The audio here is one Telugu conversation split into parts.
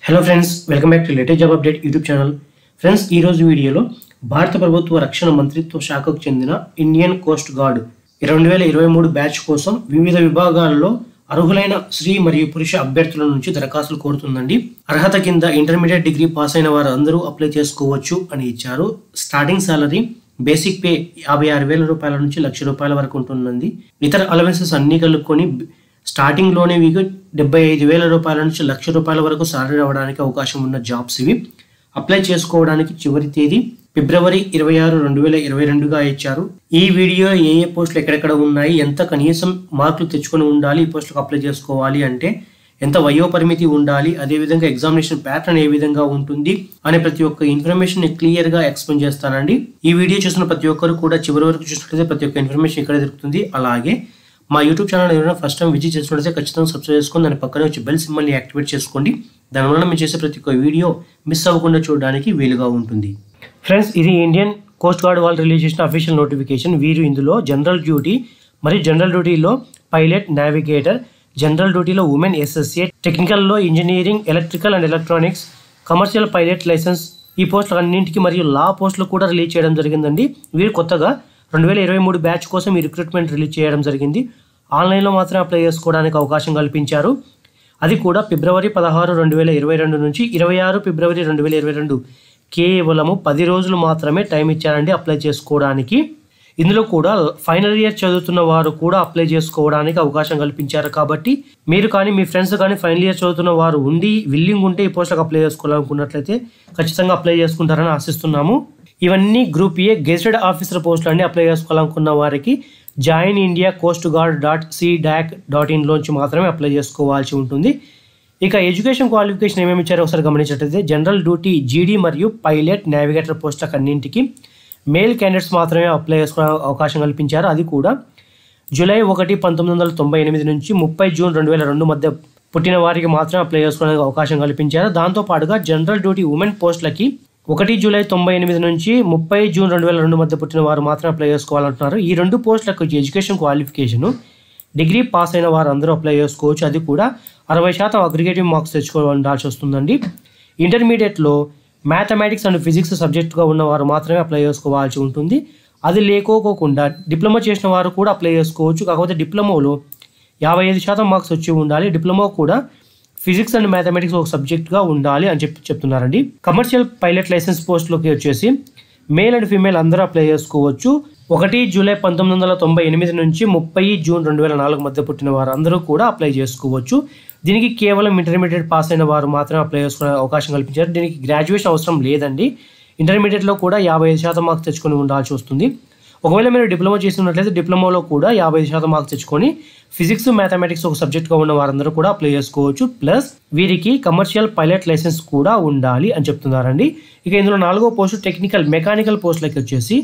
hello friends welcome back to latest job update YouTube channel friends ఈ రోజు వీడియోలో భారత ప్రభుత్వ రక్షణ మంత్రిత్వ శాఖకు చెందిన ఇండియన్ కోస్ట్ గార్డ్ రెండు వేల ఇరవై మూడు బ్యాచ్ కోసం వివిధ విభాగాల్లో అర్హులైన స్త్రీ మరియు పురుష అభ్యర్థుల నుంచి దరఖాస్తులు కోరుతుందండి అర్హత కింద ఇంటర్మీడియట్ డిగ్రీ పాస్ అయిన వారు అందరూ అప్లై చేసుకోవచ్చు అని ఇచ్చారు స్టార్టింగ్ సాలరీ బేసిక్ పే యాభై ఆరు వేల రూపాయల నుంచి లక్ష రూపాయల వరకు ఉంటుందండి ఇతర అలవెన్సెస్ అన్ని కలుపుకొని స్టార్టింగ్లోనే మీకు డెబ్బై ఐదు వేల రూపాయల నుంచి లక్ష రూపాయల వరకు సాలరీ రావడానికి అవకాశం ఉన్న జాబ్స్ ఇవి అప్లై చేసుకోవడానికి చివరి తేదీ ఫిబ్రవరి ఇరవై ఆరు రెండు వేల ఇరవై రెండుగా ఇచ్చారు ఈ వీడియో ఏ ఏ పోస్టులు ఎక్కడెక్కడ ఉన్నాయి ఎంత కనీసం మార్కులు తెచ్చుకొని ఉండాలి ఈ పోస్టులకు అప్లై చేసుకోవాలి అంటే ఎంత వయో పరిమితి ఉండాలి అదేవిధంగా ఎగ్జామినేషన్ ప్యాటర్న్ ఏ విధంగా ఉంటుంది అనే ప్రతి ఒక్క ఇన్ఫర్మేషన్ ని క్లియర్ గా ఎక్స్ప్లెయిన్ చేస్తానండి ఈ వీడియో చూసిన ప్రతి ఒక్కరు కూడా చివరి వరకు చూసినట్లయితే ప్రతి ఒక్క ఇన్ఫర్మేషన్ ఇక్కడ దొరుకుతుంది అలాగే మా యూట్యూబ్ ఛానల్ ఎవరైనా ఫస్ట్ టైం విజిట్ చేసినట్లయితే ఖచ్చితంగా సబ్స్క్రైబ్ చేసుకొని దాని పక్కనే వచ్చి బెల్ సింబల్ని యాక్టివేట్ చేసుకోండి దానివల్ల మేము చేసే ప్రతి ఒక్క వీడియో మిస్ అవ్వకుండా చూడడానికి వీలుగా ఉంటుంది ఫ్రెండ్స్ ఇది ఇండియన్ కోస్ట్ గార్డ్ వాళ్ళు రిలీజ్ చేసిన అఫీషియల్ నోటిఫికేషన్ వీరు ఇందులో జనరల్ డ్యూటీ మరియు జనరల్ డ్యూటీలో పైలట్ నావిగేటర్ జనరల్ డ్యూటీలో ఉమెన్ ఎస్ఎస్ఏ టెక్నికల్లో engineering electrical and electronics commercial pilot licence ఈ పోస్టులు అన్నింటికి మరియు లా పోస్టులు కూడా రిలీజ్ చేయడం జరిగిందండి వీరు కొత్తగా రెండు వేల ఇరవై మూడు బ్యాచ్ కోసం ఈ రిక్రూట్మెంట్ రిలీజ్ చేయడం జరిగింది ఆన్లైన్లో మాత్రమే అప్లై చేసుకోవడానికి అవకాశం కల్పించారు అది కూడా ఫిబ్రవరి పదహారు రెండు వేల ఇరవై రెండు నుంచి ఇరవై ఆరు ఫిబ్రవరి రెండు వేల ఇరవై రెండు కేవలము పది రోజులు మాత్రమే టైం ఇచ్చారండి అప్లై చేసుకోవడానికి ఇందులో కూడా ఫైనల్ ఇయర్ చదువుతున్న వారు కూడా అప్లై చేసుకోవడానికి అవకాశం కల్పించారు కాబట్టి మీరు కానీ మీ ఫ్రెండ్స్ కానీ ఫైనల్ ఇయర్ చదువుతున్న వారు ఉండి విల్లింగ్ ఉంటే ఈ పోస్టులకు అప్లై చేసుకోవాలనుకున్నట్లయితే ఖచ్చితంగా అప్లై చేసుకుంటారని ఆశిస్తున్నాము ఇవన్నీ గ్రూప్ ఏ గెజెటెడ్ ఆఫీసర్ పోస్టులు అన్ని అప్లై చేసుకోవాలనుకున్న వారికి join India coast guard dot C DAC dot ఇన్లోంచి మాత్రమే అప్లై చేసుకోవాల్సి ఉంటుంది ఇక ఎడ్యుకేషన్ క్వాలిఫికేషన్ ఏమేమి ఇచ్చారో ఒకసారి గమనించినట్లయితే జనరల్ డ్యూటీ జీడీ మరియు పైలట్ నావిగేటర్ పోస్టులకు అన్నింటికి మేల్ క్యాండిడేట్స్ మాత్రమే అప్లై చేసుకోవడం అవకాశం కల్పించారు అది కూడా జూలై ఒకటి పంతొమ్మిది వందల తొంభై ఎనిమిది నుంచి ముప్పై జూన్ రెండు వేల రెండు మధ్య పుట్టిన వారికి మాత్రమే అప్లై చేసుకోవడానికి అవకాశం కల్పించారు దాంతోపాటుగా జనరల్ డ్యూటీ ఉమెన్ పోస్టులకి ఒకటి జూలై తొంభై ఎనిమిది నుంచి ముప్పై జూన్ రెండు వేల రెండు మధ్య పుట్టిన వారు మాత్రమే అప్లై చేసుకోవాలంటున్నారు ఈ రెండు పోస్టులకు ఎడ్యుకేషన్ క్వాలిఫికేషన్ డిగ్రీ పాస్ అయిన వారు అందరూ అప్లై చేసుకోవచ్చు అది కూడా అరవై శాతం అగ్రిగేటివ్ మార్క్స్ తెచ్చుకోవాలి ఉండాల్సి వస్తుందండి ఇంటర్మీడియట్లో మ్యాథమెటిక్స్ అండ్ ఫిజిక్స్ సబ్జెక్టుగా ఉన్నవారు మాత్రమే అప్లై చేసుకోవాల్సి ఉంటుంది అది లేకోకుండా డిప్లొమా చేసిన వారు కూడా అప్లై చేసుకోవచ్చు కాకపోతే డిప్లొమాలో యాభై ఐదు శాతం మార్క్స్ వచ్చి ఉండాలి డిప్లొమా కూడా ఫిజిక్స్ అండ్ మ్యాథమెటిక్స్ ఒక సబ్జెక్ట్గా ఉండాలి అని చెప్పి చెప్తున్నారండి కమర్షియల్ పైలట్ లైసెన్స్ పోస్టులకి వచ్చేసి మేల్ అండ్ ఫీమేల్ అందరూ అప్లై చేసుకోవచ్చు ఒకటి జూలై పంతొమ్మిది వందల తొంభై ఎనిమిది నుంచి ముప్పై జూన్ రెండు వేల నాలుగు మధ్య పుట్టిన వారు అందరూ కూడా అప్లై చేసుకోవచ్చు దీనికి కేవలం ఇంటర్మీడియట్ పాస్ అయిన వారు మాత్రమే అప్లై చేసుకునే అవకాశం కల్పించారు దీనికి గ్రాడ్యుయేషన్ అవసరం లేదండి ఇంటర్మీడియట్లో కూడా యాభై ఐదు శాతం మార్క్స్ తెచ్చుకొని ఉండాల్సి వస్తుంది ఒకవేళ మీరు డిప్లొమా చేసినట్లయితే డిప్లొమాలో కూడా యాభై ఐదు శాతం మార్క్స్ తెచ్చుకొని ఫిజిక్స్ మ్యాథమెటిక్స్ ఒక సబ్జెక్ట్గా ఉన్న వారందరూ కూడా అప్లై చేసుకోవచ్చు ప్లస్ వీరికి కమర్షియల్ పైలట్ లైసెన్స్ కూడా ఉండాలి అని చెప్తున్నారండి ఇక ఇందులో నాలుగో పోస్టు టెక్నికల్ మెకానికల్ పోస్టులకి వచ్చేసి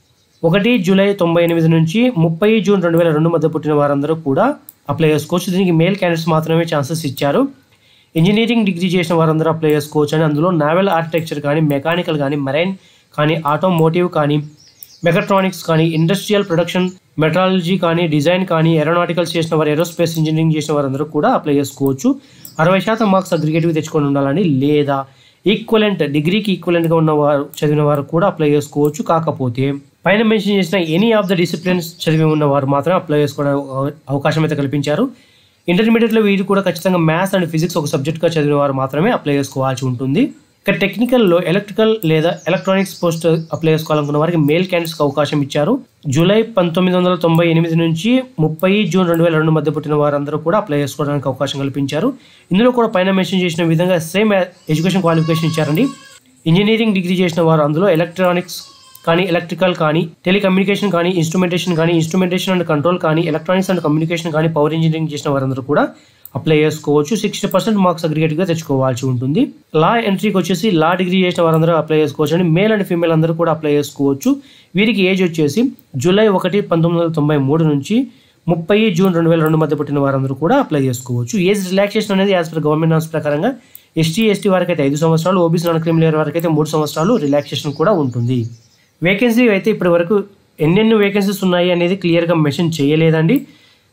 ఒకటి జూలై తొంభై ఎనిమిది నుంచి ముప్పై జూన్ రెండు వేల రెండు మధ్య పుట్టిన వారందరూ కూడా అప్లై చేసుకోవచ్చు దీనికి మేల్ క్యాండిడేట్స్ మాత్రమే ఛాన్సెస్ ఇచ్చారు ఇంజనీరింగ్ డిగ్రీ చేసిన వారందరూ అప్లై చేసుకోవచ్చు అని అందులో నావెల్ ఆర్కిటెక్చర్ కానీ మెకానికల్ కానీ మెరైన్ కానీ ఆటోమోటివ్ కానీ మెకట్రానిక్స్ కానీ ఇండస్ట్రియల్ ప్రొడక్షన్ మెట్రాలజీ కానీ డిజైన్ కానీ ఏరోనాటికల్స్ చేసిన వారు ఏరోస్పేస్ ఇంజనీరింగ్ చేసిన వారందరూ కూడా అప్లై చేసుకోవచ్చు అరవై శాతం మార్క్స్ అగ్రిగేటివ్ తెచ్చుకొని ఉండాలని లేదా ఈక్వలెంట్ డిగ్రీకి ఈక్వలెంట్గా ఉన్న వారు చదివిన వారు కూడా అప్లై చేసుకోవచ్చు కాకపోతే పైన మెన్షన్ చేసిన ఎనీ ఆఫ్ ద డిసిప్లిన్స్ చదివి ఉన్న వారు మాత్రమే అప్లై చేసుకోవడం అవకాశం అయితే కల్పించారు ఇంటర్మీడియట్లో వీరు కూడా ఖచ్చితంగా మ్యాథ్స్ అండ్ ఫిజిక్స్ ఒక సబ్జెక్ట్గా చదివిన వారు మాత్రమే అప్లై చేసుకోవాల్సి ఉంటుంది ఇక టెక్నికల్లో ఎలక్ట్రికల్ లేదా ఎలక్ట్రానిక్స్ పోస్ట్ అప్లై చేసుకోవాలనుకున్న వారికి మేల్ క్యాండిడేట్స్కి అవకాశం ఇచ్చారు జూలై పంతొమ్మిది వందల తొంభై ఎనిమిది నుంచి ముప్పై జూన్ రెండు వేల రెండు మధ్య పుట్టిన వారందరూ కూడా అప్లై చేసుకోవడానికి అవకాశం కల్పించారు ఇందులో కూడా పైన మెన్షన్ చేసిన విధంగా సేమ్ ఎడ్యుకేషన్ క్వాలిఫికేషన్ ఇచ్చారండి ఇంజనీరింగ్ డిగ్రీ చేసిన వారు అందులో ఎలక్ట్రానిక్స్ కానీ ఎలక్ట్రికల్ కానీ టెలికమ్యూనికేషన్ కానీ ఇన్స్ట్రుమెంటేషన్ కానీ ఇన్స్ట్రుమెంటేషన్ అండ్ కంట్రోల్ కానీ ఎలక్ట్రానిక్స్ అండ్ కమ్యూనికేషన్ కానీ పవర్ ఇంజనీరింగ్ చేసిన వారందరూ కూడా అప్లై చేసుకోవచ్చు సిక్స్టీ పర్సెంట్ మార్క్స్ అగ్రిగేట్గా తెచ్చుకోవాల్సి ఉంటుంది లా ఎంట్రీకి వచ్చేసి లా డిగ్రీ చేసిన వారందరూ అప్లై చేసుకోవచ్చు అండి మేల్ అండ్ ఫీమేల్ అందరూ కూడా అప్లై చేసుకోవచ్చు వీరికి ఏజ్ వచ్చేసి జూలై ఒకటి పంతొమ్మిది వందల తొంభై మూడు నుంచి ముప్పై జూన్ రెండు వేల రెండు మధ్య పుట్టిన వారందరూ కూడా అప్లై చేసుకోవచ్చు ఏజ్ రిలాక్సేషన్ అనేది యాజ్ పర్ గవర్నమెంట్ నామ్స్ ప్రకారంగా ఎస్టీ ఎస్టీ వారికి అయితే ఐదు సంవత్సరాలు ఓబీసీ నాన్ క్రిమినల్ వారికి అయితే మూడు సంవత్సరాలు రిలాక్సేషన్ కూడా ఉంటుంది వేకెన్సీ అయితే ఇప్పటి వరకు ఎన్నెన్ని వేకెన్సీస్ ఉన్నాయి అనేది క్లియర్గా మెన్షన్ చేయలేదండి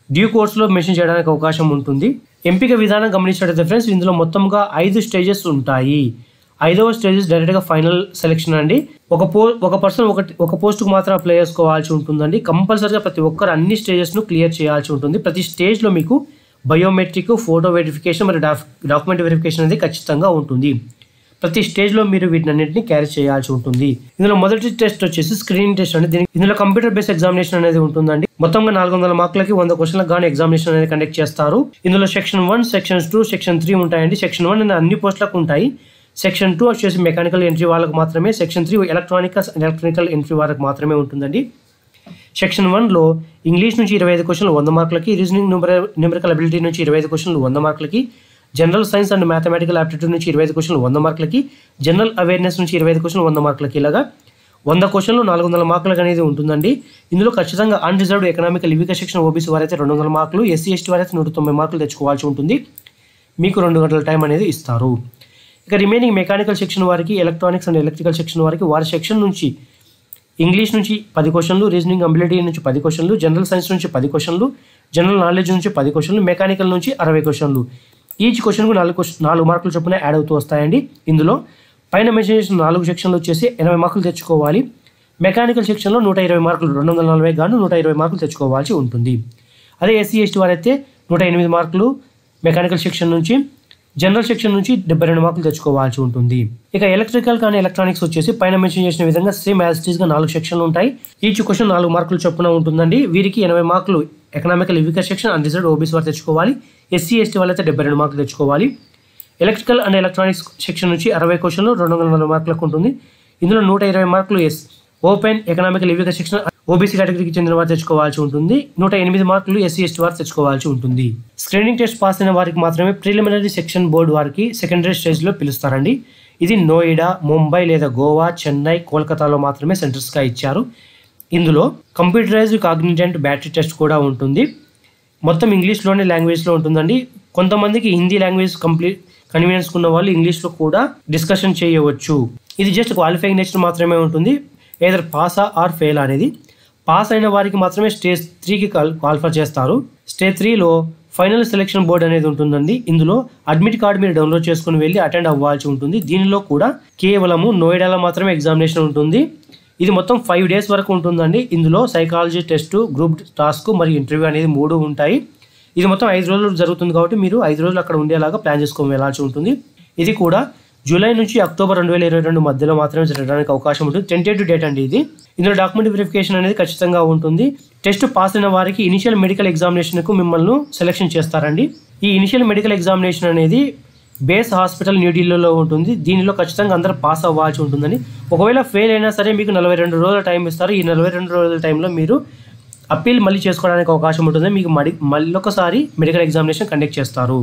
డ్యూ కోర్సులో మెన్షన్ చేయడానికి అవకాశం ఉంటుంది ఎంపిక విధానం గమనించినట్లయితే ఫ్రెండ్స్ ఇందులో మొత్తంగా ఐదు స్టేజెస్ ఉంటాయి ఐదవ స్టేజెస్ డైరెక్ట్గా ఫైనల్ సెలెక్షన్ అండి ఒక పో ఒక పర్సన్ ఒక ఒక పోస్ట్కి మాత్రం అప్లై చేసుకోవాల్సి ఉంటుందండి కంపల్సరీగా ప్రతి ఒక్కరు అన్ని స్టేజెస్ను క్లియర్ చేయాల్సి ఉంటుంది ప్రతి స్టేజ్లో మీకు బయోమెట్రిక్ ఫోటో వెరిఫికేషన్ మరియు డాక్యుమెంట్ వెరిఫికేషన్ అనేది ఖచ్చితంగా ఉంటుంది ప్రతి స్టేజ్లో మీరు వీటిని అన్నింటినీ క్యారీ చేయాల్సి ఉంటుంది ఇందులో మొదటి టెస్ట్ వచ్చేసి స్క్రీనింగ్ టెస్ట్ అండి దీనికి ఇందులో కంప్యూటర్ బేస్డ్ ఎగ్జామినేషన్ అనేది ఉంటుందండి మొత్తంగా నాలుగు వందల మార్కులకి వంద క్వశ్చన్లకు గాను ఎగ్జామినేషన్ అనేది కండక్ట్ చేస్తారు ఇందులో section one section two section three ఉంటాయండి సెక్షన్ వన్ అనేది అన్ని పోస్టులకు ఉంటాయి సెక్షన్ టూ వచ్చేసి మెకానికల్ ఎంట్రీ వాళ్ళకి మాత్రమే section three electronic electrical entry వాళ్ళకి మాత్రమే ఉంటుందండి సెక్షన్ వన్లో ఇంగ్లీష్ నుంచి ఇరవై ఐదు క్వశ్చన్లు వంద మార్కులకి రీజనింగ్ న్యూమర న్యూమరికల్ అబిలిటీ నుంచి ఇరవై ఐదు క్వశ్చన్లు వంద మార్కులకి general science and mathematical aptitude నుంచి ఇరవై ఐదు క్వశ్చన్లు వంద మార్కులకి జనరల్ అవేర్నెస్ నుంచి ఇరవై ఐదు క్వశ్చన్లు వంద మార్కులకి ఇలాగా వంద క్వశ్చన్లు నాలుగు వందల మార్కులకు అనేది ఉంటుందండి ఇందులో ఖచ్చితంగా అన్రిజర్వ్డ్ ఎకనామికల్ లివిక సెక్షన్ ఓబీసీ వారైతే రెండు వందల మార్కులు ఎస్సీ ఎస్టీ వారైతే నూట తొంభై మార్కులు తెచ్చుకోవాల్సి ఉంటుంది మీకు రెండు గంటల టైం అనేది ఇస్తారు ఇక రిమైనింగ్ మెకానికల్ సెక్షన్ వారికి ఎలక్ట్రానిక్స్ అండ్ ఎలక్ట్రికల్ సెక్షన్ వారికి వారి సెక్షన్ నుంచి ఇంగ్లీష్ నుంచి పది క్వశ్చన్లు రీజనింగ్ అబిలిటీ నుంచి పది క్వశ్చన్లు జనరల్ సైన్స్ నుంచి పది క్వశ్చన్లు జనరల్ నాలెడ్జ్ నుంచి పది క్వశ్చన్లు మెకానికల్ నుంచి అరవై క్వశ్చన్లు ఈచ్ క్వశ్చన్కు నాలుగు క్వశ్చన్ నాలుగు మార్కులు చొప్పున యాడ్ అవుతూ వస్తాయండి ఇందులో పైన మెన్షన్ చేసిన నాలుగు సెక్షన్లు వచ్చేసి ఎనభై మార్కులు తెచ్చుకోవాలి మెకానికల్ సెక్షన్లో నూట ఇరవై మార్కులు రెండు వందల నలభై గాను నూట ఇరవై మార్కులు తెచ్చుకోవాల్సి ఉంటుంది అదే ఎస్సీ ఎస్టీ వారైతే నూట ఎనిమిది మార్కులు మెకానికల్ సెక్షన్ నుంచి జనరల్ సెక్షన్ నుంచి డెబ్బై రెండు మార్కులు తెచ్చుకోవాల్సి ఉంటుంది ఇక ఎలక్ట్రికల్ కానీ ఎలక్ట్రానిక్స్ వచ్చేసి పైన మెన్షన్ చేసిన విధంగా సేమ్ యాజ్ ఇట్ గా నాలుగు సెక్షన్లు ఉంటాయి ఈచ్ క్వశ్చన్ నాలుగు మార్కులు చొప్పున ఉంటుందండి వీరికి ఎనభై మార్కులు ఎకనామికల్ ఇవిక సెక్షన్ అన్రిజర్వ్డ్ ఓబీసీ వారు తెచ్చుకోవాలి ఎస్సీ ఎస్టీ వాళ్ళైతే డెబ్బై రెండు మార్కులు తెచ్చుకోవాలి ఎలక్ట్రికల్ అండ్ ఎలక్ట్రానిక్స్ సెక్షన్ నుంచి అరవై క్వశ్చన్లు రెండు వందల నలభై మార్కులకు ఉంటుంది ఇందులో నూట ఇరవై మార్కులు ఎస్ ఓపెన్ ఎకనామికల్ లివిక సెక్షన్ ఓబీసీ కేటగిరీకి చెందిన వారు తెచ్చుకోవాల్సి ఉంటుంది నూట ఎనిమిది మార్కులు ఎస్సీ ఎస్టీ వారు తెచ్చుకోవాల్సి ఉంటుంది స్క్రీనింగ్ టెస్ట్ పాస్ అయిన వారికి మాత్రమే ప్రిలిమినరీ సెక్షన్ బోర్డు వారికి సెకండరీ స్టేజ్లో పిలుస్తారండి ఇది నోయిడా ముంబై లేదా గోవా చెన్నై కోల్కతాలో మాత్రమే సెంటర్స్గా ఇచ్చారు ఇందులో కంప్యూటరైజ్డ్ కాగ్నిజెంట్ బ్యాటరీ టెస్ట్ కూడా ఉంటుంది మొత్తం ఇంగ్లీష్లోనే లాంగ్వేజ్లో ఉంటుందండి కొంతమందికి హిందీ లాంగ్వేజ్ కంప్లీట్ కన్వీనియన్స్ ఉన్న వాళ్ళు ఇంగ్లీష్లో కూడా డిస్కషన్ చేయవచ్చు ఇది జస్ట్ క్వాలిఫైయింగ్ నేచర్ మాత్రమే ఉంటుంది ఏదర్ పాసా ఆర్ ఫెయిల్ అనేది పాస్ అయిన వారికి మాత్రమే స్టేజ్ త్రీకి కాల్ క్వాలిఫై చేస్తారు స్టేజ్ త్రీలో ఫైనల్ సెలెక్షన్ బోర్డ్ అనేది ఉంటుందండి ఇందులో అడ్మిట్ కార్డ్ మీరు డౌన్లోడ్ చేసుకుని వెళ్ళి అటెండ్ అవ్వాల్సి ఉంటుంది దీనిలో కూడా కేవలము నోయిడాలో మాత్రమే ఎగ్జామినేషన్ ఉంటుంది ఇది మొత్తం ఫైవ్ డేస్ వరకు ఉంటుందండి ఇందులో సైకాలజీ టెస్ట్ గ్రూప్ టాస్క్ మరియు ఇంటర్వ్యూ అనేది మూడు ఉంటాయి ఇది మొత్తం ఐదు రోజులు జరుగుతుంది కాబట్టి మీరు ఐదు రోజులు అక్కడ ఉండేలాగా ప్లాన్ చేసుకొని వెళ్ళాల్సి ఉంటుంది ఇది కూడా జూలై నుంచి అక్టోబర్ రెండు వేల ఇరవై రెండు మధ్యలో మాత్రమే జరగడానికి అవకాశం ఉంటుంది టెంటేటివ్ డేట్ అండి ఇది ఇందులో డాక్యుమెంట్ వెరిఫికేషన్ అనేది ఖచ్చితంగా ఉంటుంది టెస్ట్ పాస్ అయిన వారికి ఇనిషియల్ మెడికల్ ఎగ్జామినేషన్కు మిమ్మల్ని సెలెక్షన్ చేస్తారండి ఈ ఇనిషియల్ మెడికల్ ఎగ్జామినేషన్ అనేది బేస్ హాస్పిటల్ న్యూఢిల్లీలో ఉంటుంది దీనిలో ఖచ్చితంగా అందరూ పాస్ అవ్వాల్సి ఉంటుందని ఒకవేళ ఫెయిల్ అయినా సరే మీకు నలభై రెండు రోజుల టైం ఇస్తారు ఈ నలభై రెండు రోజుల టైంలో మీరు అప్పీల్ మళ్ళీ చేసుకోవడానికి అవకాశం ఉంటుంది మీకు మడి మళ్ళీ ఒకసారి మెడికల్ ఎగ్జామినేషన్ కండక్ట్ చేస్తారు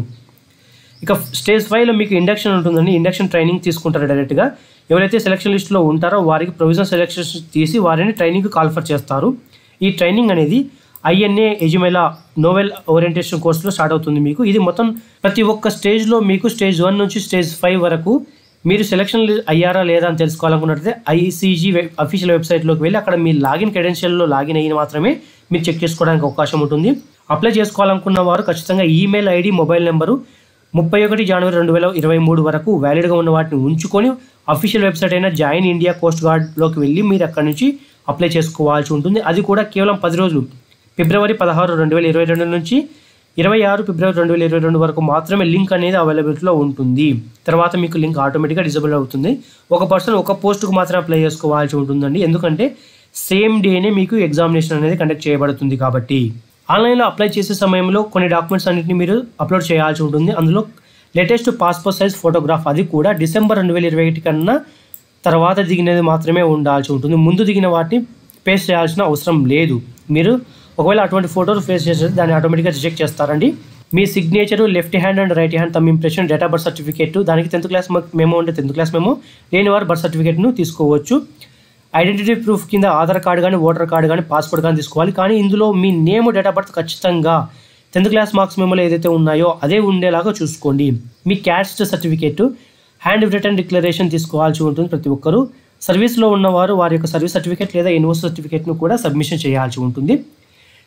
ఇక స్టేజ్ ఫైవ్లో మీకు ఇండక్షన్ ఉంటుందండి ఇండక్షన్ ట్రైనింగ్ తీసుకుంటారు డైరెక్ట్గా ఎవరైతే సెలక్షన్ లిస్ట్లో ఉంటారో వారికి ప్రొవిజన్ సెలెక్షన్స్ తీసి వారిని ట్రైనింగ్ కాల్ఫర్ చేస్తారు ఈ ట్రైనింగ్ అనేది ఐఎన్ఏ ఎజిమెలా నోవెల్ ఓరియంటేషన్ కోర్సులో స్టార్ట్ అవుతుంది మీకు ఇది మొత్తం ప్రతి ఒక్క స్టేజ్లో మీకు స్టేజ్ వన్ నుంచి స్టేజ్ ఫైవ్ వరకు మీరు సెలక్షన్ అయ్యారా లేదా అని తెలుసుకోవాలనుకున్నట్లయితే ఐసీజీ అఫీషియల్ వెబ్సైట్లోకి వెళ్ళి అక్కడ మీ లాగిన్ క్రెడెన్షియల్లో లాగిన్ అయిన మాత్రమే మీరు చెక్ చేసుకోవడానికి అవకాశం ఉంటుంది అప్లై చేసుకోవాలనుకున్న వారు ఖచ్చితంగా ఈమెయిల్ ఐడి మొబైల్ నెంబరు ముప్పై ఒకటి జనవరి రెండు వేల ఇరవై మూడు వరకు వ్యాలిడ్గా ఉన్న వాటిని ఉంచుకొని అఫీషియల్ వెబ్సైట్ అయిన జాయిన్ ఇండియా కోస్ట్ గార్డ్లోకి వెళ్ళి మీరు అక్కడి నుంచి అప్లై చేసుకోవాల్సి ఉంటుంది అది కూడా కేవలం పది రోజులు ఫిబ్రవరి పదహారు రెండు వేల ఇరవై రెండు నుంచి ఇరవై ఆరు ఫిబ్రవరి రెండు వేల ఇరవై రెండు వరకు మాత్రమే లింక్ అనేది అవైలబిలిటీలో ఉంటుంది తర్వాత మీకు లింక్ ఆటోమేటిక్గా డిజబుల్ అవుతుంది ఒక పర్సన్ ఒక పోస్ట్కు మాత్రమే అప్లై చేసుకోవాల్సి ఉంటుందండి ఎందుకంటే సేమ్ డేనే మీకు ఎగ్జామినేషన్ అనేది కండక్ట్ చేయబడుతుంది కాబట్టి ఆన్లైన్లో అప్లై చేసే సమయంలో కొన్ని డాక్యుమెంట్స్ అన్నింటిని మీరు అప్లోడ్ చేయాల్సి ఉంటుంది అందులో లేటెస్ట్ పాస్పోర్ట్ సైజ్ ఫోటోగ్రాఫ్ అది కూడా డిసెంబర్ రెండు వేల ఇరవై ఒకటి కన్నా తర్వాత దిగినది మాత్రమే ఉండాల్సి ఉంటుంది ముందు దిగిన వాటిని పేస్ట్ చేయాల్సిన అవసరం లేదు మీరు ఒకవేళ అటువంటి ఫోటోలు ఫేస్ చేస్తే దాన్ని ఆటోమేటిక్గా రిజెక్ట్ చేస్తారండి మీ signature left hand and right hand thumb impression date of birth certificate దానికి టెన్త్ క్లాస్ మెమో ఉంటే టెన్త్ క్లాస్ మెమో లేని వారు బర్త్ సర్టిఫికేట్ను తీసుకోవచ్చు ఐడెంటిటీ ప్రూఫ్ కింద ఆధార్ కార్డు కానీ ఓటర్ కార్డు కానీ పాస్పోర్ట్ కానీ తీసుకోవాలి కానీ ఇందులో మీ నేమ్ డేట్ ఆఫ్ బర్త్ ఖచ్చితంగా టెన్త్ క్లాస్ మార్క్స్ మెమోలో ఏదైతే ఉన్నాయో అదే ఉండేలాగా చూసుకోండి మీ caste certificate handwritten declaration తీసుకోవాల్సి ఉంటుంది ప్రతి ఒక్కరూ సర్వీస్లో ఉన్నవారు వారి యొక్క సర్వీస్ సర్టిఫికేట్ లేదా యూనివర్సిటీ సర్టిఫికేట్ను కూడా సబ్మిషన్ చేయాల్సి ఉంటుంది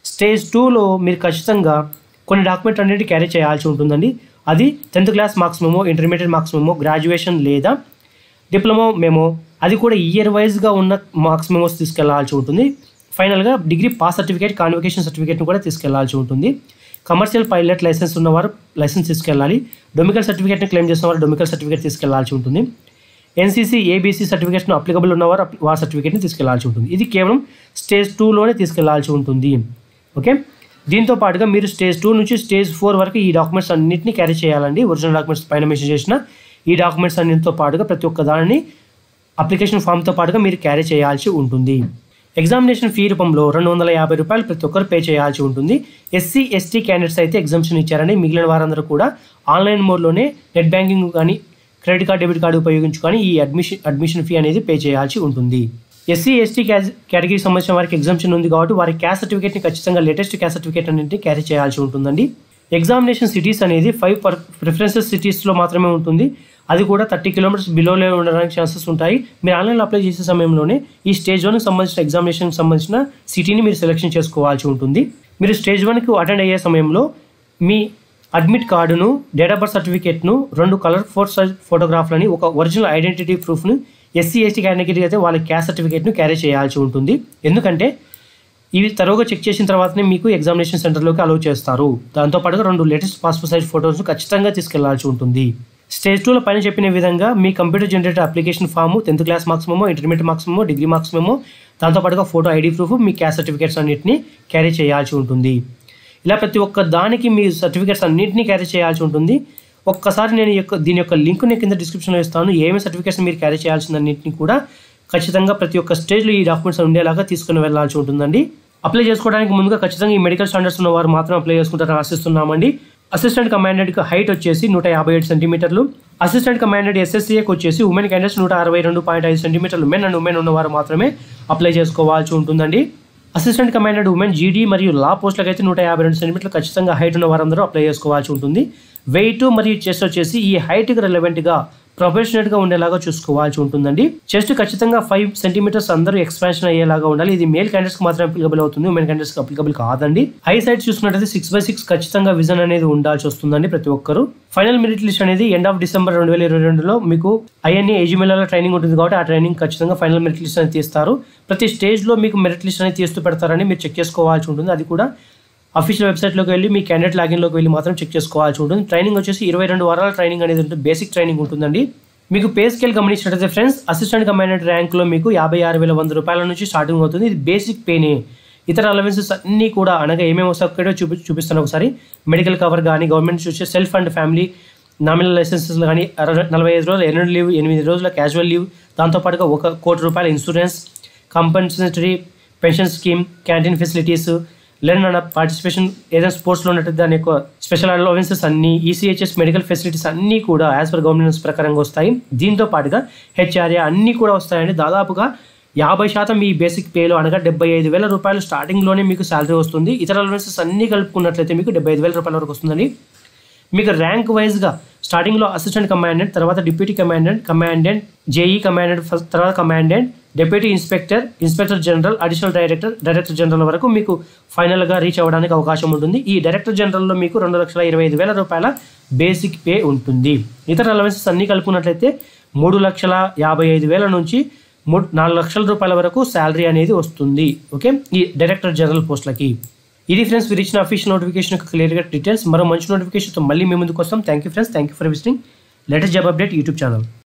స్టేజ్ టూలో మీరు ఖచ్చితంగా కొన్ని డాక్యుమెంట్ అన్నిటి క్యారీ చేయాల్సి ఉంటుందండి అది tenth class marks memo intermediate marks memo graduation లేదా డిప్లొమా మెమో అది కూడా ఇయర్ వైజ్గా ఉన్న మార్క్స్ మెమోస్ తీసుకెళ్లాల్సి ఉంటుంది ఫైనల్గా డిగ్రీ పాస్ సర్టిఫికేట్ కాన్వకేషన్ సర్టిఫికేట్ని కూడా తీసుకెళ్లాల్సి ఉంటుంది కమర్షియల్ పైలట్ లైసెన్స్ ఉన్నవారు లైసెన్స్ తీసుకెళ్ళాలి డొమికల్ సర్టిఫికేట్ని క్లెయిమ్ చేసిన వారు డొమికల్ సర్టిఫికేట్ తీసుకెళ్లాల్సి ఉంటుంది ఎన్సీసీ ఏబీసీ సర్టిఫికేషన్ అప్లికబుల్ ఉన్నవారు అప్- ఆ సర్టిఫికేట్ని తీసుకెళ్లాల్సి ఉంటుంది ఇది కేవలం స్టేజ్ టూలోనే తీసుకెళ్లాల్సి ఉంటుంది ఓకే దీంతో పాటుగా మీరు స్టేజ్ టూ నుంచి స్టేజ్ ఫోర్ వరకు ఈ డాక్యుమెంట్స్ అన్నింటినీ క్యారీ చేయాలండి ఒరిజినల్ డాక్యుమెంట్స్ పైన మెన్షన్ చేసిన ఈ డాక్యుమెంట్స్ అన్నింటితో పాటుగా ప్రతి ఒక్క దానిని అప్లికేషన్ ఫామ్తో పాటుగా మీరు క్యారీ చేయాల్సి ఉంటుంది ఎగ్జామినేషన్ ఫీ రూపంలో రెండు వందల యాభై రూపాయలు ప్రతి ఒక్కరు పే చేయాల్సి ఉంటుంది ఎస్సీ ఎస్టీ క్యాండిడేట్స్ అయితే ఎగ్జామ్షన్ ఇచ్చారండి మిగిలిన వారందరూ కూడా ఆన్లైన్ మోడ్లోనే నెట్ బ్యాంకింగ్ కానీ క్రెడిట్ కార్డ్ డెబిట్ కార్డు ఉపయోగించుకొని ఈ అడ్మిషన్ అడ్మిషన్ ఫీ అనేది పే చేయాల్సి ఉంటుంది ఎస్సీ ఎస్టీ కేటగిరీ సంబంధించిన వారికి ఎగ్జామ్షన్ ఉంది కాబట్టి వారి క్యాస్ట్ సర్టిఫికేట్ని ఖచ్చితంగా లేటెస్ట్ క్యాస్ట్ సర్టిఫికేట్ అన్నింటినీ క్యారీ చేయాల్సి ఉంటుందండి ఎగ్జామినేషన్ సిటీస్ అనేది ఫైవ్ పర్ ప్రిఫరెన్సెస్ సిటీస్లో మాత్రమే ఉంటుంది అది కూడా థర్టీ కిలోమీటర్స్ బిలోలో ఉండడానికి ఛాన్సెస్ ఉంటాయి మీరు ఆన్లైన్లో అప్లై చేసే సమయంలోనే ఈ స్టేజ్ వన్కి సంబంధించిన ఎగ్జామినేషన్కి సంబంధించిన సిటీని మీరు సెలెక్షన్ చేసుకోవాల్సి ఉంటుంది మీరు స్టేజ్ వన్కి అటెండ్ అయ్యే సమయంలో మీ అడ్మిట్ కార్డును డేట్ ఆఫ్ బర్త్ సర్టిఫికేట్ను రెండు కలర్ ఫోర్ సైజ్ ఫోటోగ్రాఫ్లని ఒక ఒరిజినల్ ఐడెంటిటీ ప్రూఫ్ను ఎస్సీ ఎస్టీ కేటగిరీ అయితే వాళ్ళ క్యాస్ట్ సర్టిఫికేట్ను క్యారీ చేయాల్సి ఉంటుంది ఎందుకంటే ఇవి తరువుగా చెక్ చేసిన తర్వాతనే మీకు ఎగ్జామినేషన్ సెంటర్లోకి అలౌ చేస్తారు దాంతోపాటుగా రెండు లేటెస్ట్ పాస్పోర్ట్ సైజ్ ఫోటోస్ ఖచ్చితంగా తీసుకెళ్లాల్సి ఉంటుంది స్టేజ్ టూలో పైన చెప్పిన విధంగా మీ computer generator application form tenth class marks memo intermediate marks memo degree marks memo దాంతోపాటుగా ఫోటో ఐడి ప్రూఫ్ మీ క్యాస్ట్ సర్టిఫికేట్స్ అన్నింటినీ క్యారీ చేయాల్సి ఉంటుంది ఇలా ప్రతి ఒక్క దానికి మీ సర్టిఫికేట్స్ అన్నింటినీ క్యారీ చేయాల్సి ఉంటుంది ఒక్కసారి నేను ఈ యొక్క దీని యొక్క లింక్ని కింద డిస్క్రిప్షన్లో ఇస్తాను ఏమేమి సర్టిఫికేట్స్ మీరు క్యారీ చేయాల్సిన అన్నింటినీ కూడా ఖచ్చితంగా ప్రతి ఒక్క స్టేజ్లో ఈ డాక్యుమెంట్స్ ఉండేలాగా తీసుకుని వెళ్ళాల్సి ఉంటుందండి అప్లై చేసుకోవడానికి ముందుగా ఖచ్చితంగా ఈ మెడికల్ స్టాండర్డ్స్ ఉన్న వారు మాత్రం అప్లై చేసుకుంటారని ఆశిస్తున్నామండి అసిస్టెంట్ కమాండెంట్కి హైట్ వచ్చేసి నూట యాభై ఏడు సెంటీమీటర్లు అసిస్టెంట్ కమాండెంట్ ఎస్ఎస్సీఏకి వచ్చేసి ఉమెన్ క్యాండిడేట్స్ నూట అరవై రెండు పాయింట్ ఐదు సెంటీమీటర్లు మెన్ అండ్ ఉమెన్ ఉన్నవారు మాత్రమే అప్లై చేసుకోవాల్సి ఉంటుందండి అసిస్టెంట్ కమాండెంట్ ఉమెన్ జీడీ మరియు లా పోస్టులకు అయితే నూట యాభై రెండు సెంటీమీటర్లు ఖచ్చితంగా హైట్ ఉన్న వారందరూ అప్లై చేసుకోవాల్సి ఉంటుంది వెయిట్ మరియు చెస్ట్ వచ్చేసి ఈ హైట్కి రెలవెంట్గా ప్రొఫెషనల్గా ఉండేలాగా చూసుకోవాల్సి ఉంటుందండి చెస్ట్ ఖచ్చితంగా ఫైవ్ సెంటీమీటర్స్ అందరూ ఎక్స్పాన్షన్ అయ్యేలాగా ఉండాలి ఇది మేల్ క్యాండిడేట్స్ మాత్రమే అప్లికబుల్ అవుతుంది ఉమెన్ క్యాండిడేట్స్ అప్లికబుల్ కాదండి హై సైడ్ చూసుకున్నట్లయితే సిక్స్ బై సిక్స్ ఖచ్చితంగా విజన్ అనేది ఉండాల్సి వస్తుందండి ప్రతి ఒక్కరు ఫైనల్ మెరిట్ లిస్ట్ అనేది ఎండ్ ఆఫ్ డిసెంబర్ రెండు వేల ఇరవై రెండులో మీకు ఐఎన్ఏ ఏజిమెల్లో ట్రైనింగ్ ఉంటుంది కాబట్టి ఆ ట్రైనింగ్ ఖచ్చితంగా ఫైనల్ మెరిట్ లిస్ట్ అనేది తీస్తారు ప్రతి స్టేజ్లో మీకు మెరిట్ లిస్ట్ అనేది తీస్తూ పెడతారని మీరు చెక్ చేసుకోవాల్సి ఉంటుంది అది కూడా అఫీషియల్ వెబ్సైట్లోకి వెళ్ళి మీ క్యాండిడేట్ లాగిన్లోకి వెళ్ళి మాత్రం చెక్ చేసుకోవాల్సి ఉంటుంది ట్రైనింగ్ వచ్చేసి ఇరవై రెండు వారాల ట్రైనింగ్ అనేది ఉంటుంది బేసిక్ ట్రైనింగ్ ఉంటుందండి మీకు పే స్కేల్ గమనించినట్లయితే ఫ్రెండ్స్ అసిస్టెంట్ కమాండెంట్ ర్యాంక్లో మీకు యాభై ఆరు వేల వంద రూపాయల నుంచి స్టార్టింగ్ అవుతుంది ఇది బేసిక్ పేనే ఇతర అలవెన్సెస్ అన్నీ కూడా అనగా ఏమేమి వస్తాయో చూపి చూపిస్తాను ఒకసారి మెడికల్ కవర్ కానీ గవర్నమెంట్ చూసే self and family nominal licences కానీ అరవై నలభై ఐదు రోజులు ఎనిమిది లీవ్ ఎనిమిది రోజుల క్యాజువల్ లీవ్ దాంతోపాటుగా ఒక కోటి రూపాయల insurance compulsory pension scheme canteen facilities learn and participation ఏదైనా స్పోర్ట్స్లో ఉన్నట్టు దాని యొక్క స్పెషల్ అలవెన్సెస్ అన్ని ఈసీహెచ్ఎస్ మెడికల్ ఫెసిలిటీస్ అన్నీ కూడా యాజ్ పర్ గవర్నమెంట్స్ ప్రకారంగా వస్తాయి దీంతో పాటుగా హెచ్ఆర్ఏ అన్నీ కూడా వస్తాయండి దాదాపుగా యాభై శాతం మీ బేసిక్ పేలో అనగా డెబ్బై ఐదు వేల రూపాయలు స్టార్టింగ్లోనే మీకు శాలరీ వస్తుంది ఇతర అలవెన్సెస్ అన్నీ కలుపుకున్నట్లయితే మీకు డెబ్బై ఐదు వేల రూపాయల వరకు వస్తుందండి మీకు ర్యాంక్ వైజ్గా స్టార్టింగ్లో అసిస్టెంట్ కమాండెంట్ తర్వాత deputy commandant commandant JE commandant first తర్వాత commandant deputy inspector inspector general additional director director general వరకు మీకు ఫైనల్గా రీచ్ అవ్వడానికి అవకాశం ఉంటుంది ఈ డైరెక్టర్ జనరల్లో మీకు రెండు లక్షల ఇరవై ఐదు వేల రూపాయల బేసిక్ పే ఉంటుంది ఇతర అలవెన్సెస్ అన్నీ కలుపుకున్నట్లయితే మూడు లక్షల యాభై ఐదు వేల నుంచి మూడు నాలుగు లక్షల రూపాయల వరకు శాలరీ అనేది వస్తుంది ఓకే ఈ డైరెక్టర్ జనరల్ పోస్టులకి ఇది ఫ్రెండ్స్ మీరు ఇచ్చిన అఫీషియల్ నోటిఫికేషన్ యొక్క క్లియర్గా డీటెయిల్స్ మరో మంచి నోటిఫికేషన్తో మళ్ళీ మీ ముందుకు వస్తాం thank you friends thank you for visiting latest job update YouTube channel